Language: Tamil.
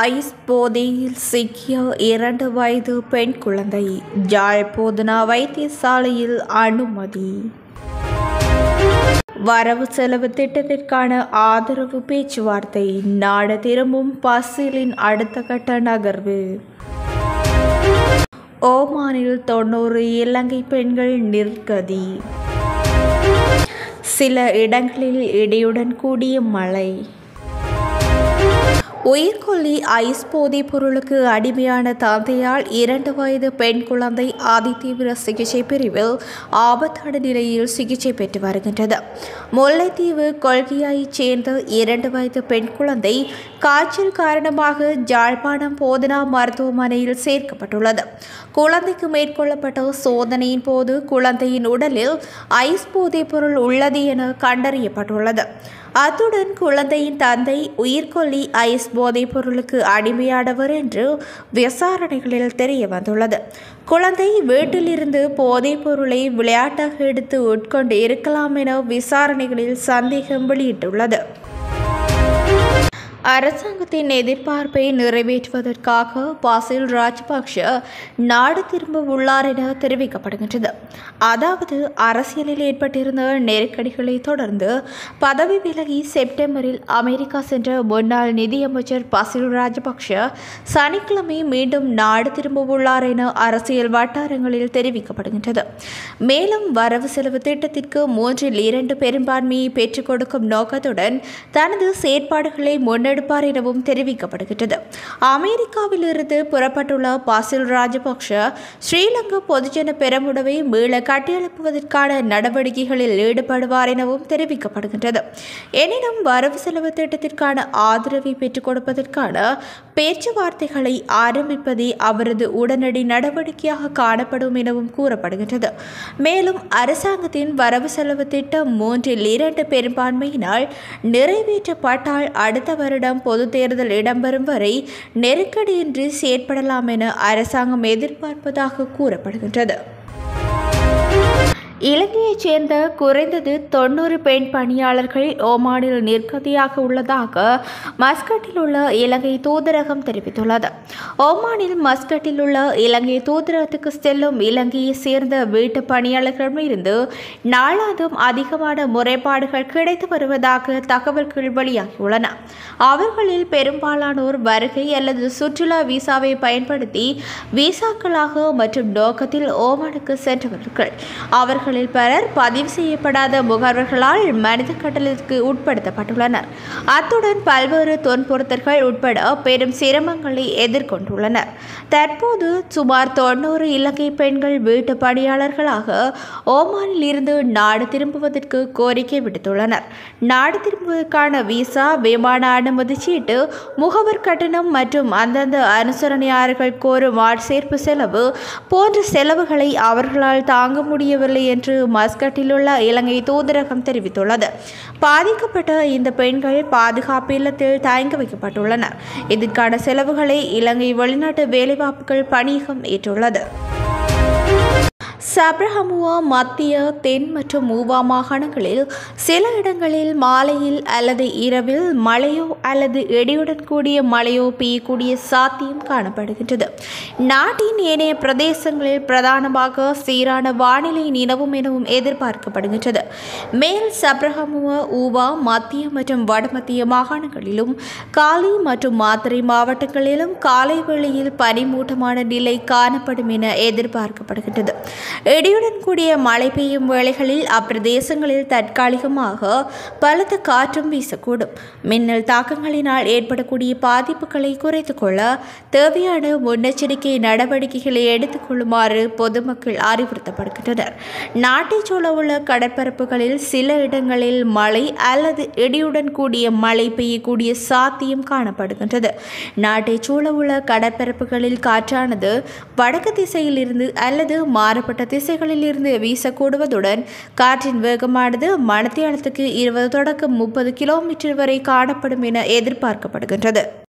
ஐஸ் போதையில் சிக்கிய இரண்டு வயது பெண் குழந்தை ஜாழ் போதனா வைத்தியசாலையில் அனுமதி வரவு செலவு திட்டத்திற்கான ஆதரவு பேச்சுவார்த்தை நாடு திரும்பும் பசிலின் அடுத்த கட்ட நகர்வு ஓமானில் தொண்ணூறு இலங்கை பெண்கள் நிர்கதி சில இடங்களில் இடியுடன் கூடிய மழை உயிர்கொல்லி ஐஸ் போதைப் பொருளுக்கு அடிமையான தந்தையால் இரண்டு வயது பெண் குழந்தை அதிதீவிர சிகிச்சை பிரிவில் ஆபத்தான நிலையில் சிகிச்சை பெற்று வருகின்றது முல்லைத்தீவு கொள்கையைச் சேர்ந்த இரண்டு வயது பெண் குழந்தை காய்ச்சல் காரணமாக ஜாழ்ப்பாணம் போதனா மருத்துவமனையில் சேர்க்கப்பட்டுள்ளது குழந்தைக்கு மேற்கொள்ளப்பட்ட சோதனையின் போது குழந்தையின் உடலில் ஐஸ் போதைப் பொருள் உள்ளது என கண்டறியப்பட்டுள்ளது அத்துடன் குழந்தையின் தந்தை உயிர்கொல்லி ஐஸ் போதைப் பொருளுக்கு அடிமையானவர் என்று விசாரணைகளில் தெரிய வந்துள்ளது குழந்தை வீட்டிலிருந்து போதைப் பொருளை விளையாட்டாக எடுத்து உட்கொண்டு இருக்கலாம் என விசாரணைகளில் சந்தேகம் வெளியிட்டுள்ளது அரசாங்கத்தின் எதிர்பார்ப்பை நிறைவேற்றுவதற்காக பாசில் ராஜபக்ஷ நாடு திரும்ப உள்ளார் என தெரிவிக்கப்படுகின்றது அதாவது அரசியலில் ஏற்பட்டிருந்த நெருக்கடிகளை தொடர்ந்து பதவி விலகி செப்டம்பரில் அமெரிக்கா சென்ற முன்னாள் நிதியமைச்சர் பசில் ராஜபக்ஷ சனிக்கிழமை மீண்டும் நாடு திரும்ப உள்ளார் என அரசியல் வட்டாரங்களில் தெரிவிக்கப்படுகின்றது மேலும் வரவு செலவு திட்டத்திற்கு மூன்றில் இரண்டு பெரும்பான்மையை பெற்றுக் கொடுக்கும் நோக்கத்துடன் தனது செயற்பாடுகளை முன்னெடு எடுப்பார் எனவும் தெரிவிக்கப்படுகின்றது அமெரிக்காவிலிருந்து புறப்பட்டுள்ள பாசில் ராஜபக்ஷ ஸ்ரீலங்கா பொதுஜன பெரமுடவை மீள கட்டியெழுப்புவதற்கான நடவடிக்கைகளில் ஈடுபடுவார் எனவும் தெரிவிக்கப்படுகின்றது எனினும் வரவு செலவு திட்டத்திற்கான ஆதரவை பெற்றுக் கொடுப்பதற்கான பேச்சுவார்த்தைகளை ஆரம்பிப்பதே அவரது உடனடி நடவடிக்கையாக காணப்படும் எனவும் கூறப்படுகின்றது மேலும் அரசாங்கத்தின் வரவு செலவு திட்டம் மூன்றில் இரண்டு பெரும்பான்மையினால் நிறைவேற்றப்பட்டால் அடுத்த வருடம் பொது தேர்தல் இடம்பெறும் வரை நெருக்கடியின்றி செயற்படலாம் என அரசாங்கம் எதிர்பார்ப்பதாக கூறப்படுகின்றது இலங்கையைச் சேர்ந்த குறைந்தது தொண்ணூறு பெண் பணியாளர்கள் ஓமானில் நிர்கதியாக உள்ளதாக மஸ்கட்டில் உள்ள இலங்கை தூதரகம் தெரிவித்துள்ளது ஓமானில் மஸ்கட்டில் உள்ள இலங்கை தூதரகத்துக்கு செல்லும் இலங்கையை சேர்ந்த வீட்டு பணியாளர்களிடமிருந்து நாளாந்தும் அதிகமான முறைப்பாடுகள் கிடைத்து வருவதாக தகவல்கள் வெளியாகியுள்ளன அவர்களில் பெரும்பாலானோர் வருகை அல்லது சுற்றுலா விசாவை பயன்படுத்தி விசாக்களாக மற்றும் நோக்கத்தில் ஓமானுக்கு சென்றவர்கள் அவர்கள் அவர்களில் பலர் பதிவு செய்யப்படாத முகவர்களால் மனித கட்டளத்திற்கு உட்படுத்தப்பட்டுள்ளனர் அத்துடன் பல்வேறு தொன்பொருத்தர்கள் உட்பட பெரும் சிரமங்களை எதிர்கொண்டுள்ளனர் தற்போது சுமார் தொண்ணூறு இலங்கை பெண்கள் வீட்டு பணியாளர்களாக ஓமானில் இருந்து நாடு திரும்புவதற்கு கோரிக்கை விடுத்துள்ளனர் நாடு திரும்புவதற்கான விசா விமான அனுமதி சீட்டு முகவர் கட்டணம் மற்றும் அந்தந்த அனுசரணையாளர்கள் கோரும் ஆட்சேர்ப்பு செலவு போன்ற செலவுகளை அவர்களால் தாங்க முடியவில்லை என்று மஸ்கட்டில் உள்ள இலங்கை தூதரகம் தெரிவித்துள்ளது பாதிக்கப்பட்ட இந்த பெண்கள் பாதுகாப்பு இல்லத்தில் தயங்க வைக்கப்பட்டுள்ளனர் இதற்கான செலவுகளை இலங்கை வெளிநாட்டு வேலைவாய்ப்புகள் பணியகம் ஏற்றுள்ளது சப்ரஹமுவா மத்திய தென் மற்றும் மூவா மாகாணங்களில் சில இடங்களில் மாலையில் அல்லது இரவில் மழையோ அல்லது இடியுடன் கூடிய மழையோ பெய்யக்கூடிய சாத்தியம் காணப்படுகின்றது நாட்டின் ஏனைய பிரதேசங்களில் பிரதானமாக சீரான வானிலை நிலவும் எனவும் எதிர்பார்க்கப்படுகின்றது மேல் சப்ரஹமுவா ஊவா மத்திய மற்றும் வடமத்திய மாகாணங்களிலும் காலி மற்றும் மாத்திரை மாவட்டங்களிலும் காலை வேளையில் பனிமூட்டமான நிலை காணப்படும் என எதிர்பார்க்கப்படுகின்றது இடியுடன் கூடிய மழை பெய்யும் வேளைகளில் அப்பிரதேசங்களில் தற்காலிகமாக பலத்த காற்றும் வீசக்கூடும் மின்னல் தாக்கங்களினால் ஏற்படக்கூடிய பாதிப்புகளை குறைத்துக் கொள்ள தேவையான முன்னெச்சரிக்கை நடவடிக்கைகளை எடுத்துக்கொள்ளுமாறு பொதுமக்கள் அறிவுறுத்தப்படுகின்றனர் நாட்டைச் சூழவுள்ள கடற்பரப்புகளில் சில இடங்களில் மழை அல்லது இடியுடன் கூடிய மழை பெய்யக்கூடிய சாத்தியம் காணப்படுகின்றது நாட்டைச் சூழவுள்ள கடற்பரப்புகளில் காற்றானது வடக்கு திசையிலிருந்து அல்லது மாறுபட்ட திசைகளில் இருந்து வீசக்கூடுவதுடன் காற்றின் வேகமானது மணத்தியாலத்துக்கு இருபது தொடக்கம் முப்பது கிலோமீட்டர் வரை காணப்படும் என எதிர்பார்க்கப்படுகின்றது